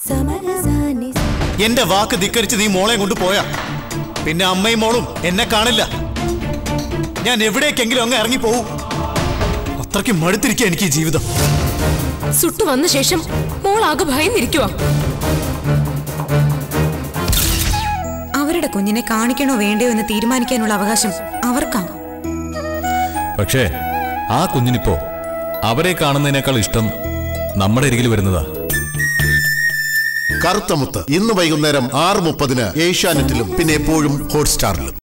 സമരസാനി എന്റെ വാക്ക് ധിക്കരിച്ച് നീ മോളെ കൊണ്ട് പോയാ പിന്നെ അമ്മയും മോളും എന്നെ കാണില്ല ഞാൻ എവിടേക്കെങ്കിലും അങ്ങ് ഇറങ്ങി പോവും അത്രയ്ക്ക് മടുത്തിരിക്കുക എനിക്ക് ഈ ജീവിതം സുട്ടു വന്ന ശേഷം മോൾ ആകെ ഭയന്നിരിക്കുവാ അവരുടെ കുഞ്ഞിനെ കാണിക്കണോ വേണ്ടയോ എന്ന് തീരുമാനിക്കാനുള്ള അവകാശം അവർക്കാണ് പക്ഷേ ആ കുഞ്ഞിനിപ്പോ അവരെ കാണുന്നതിനേക്കാൾ ഇഷ്ടം നമ്മുടെ അരികിൽ വരുന്നതാ കറുത്തമുത്ത് ഇന്ന് വൈകുന്നേരം ആറ് മുപ്പതിന് ഏഷ്യാനെറ്റിലും പിന്നെ എപ്പോഴും ഹോട്ട്സ്റ്റാറിലും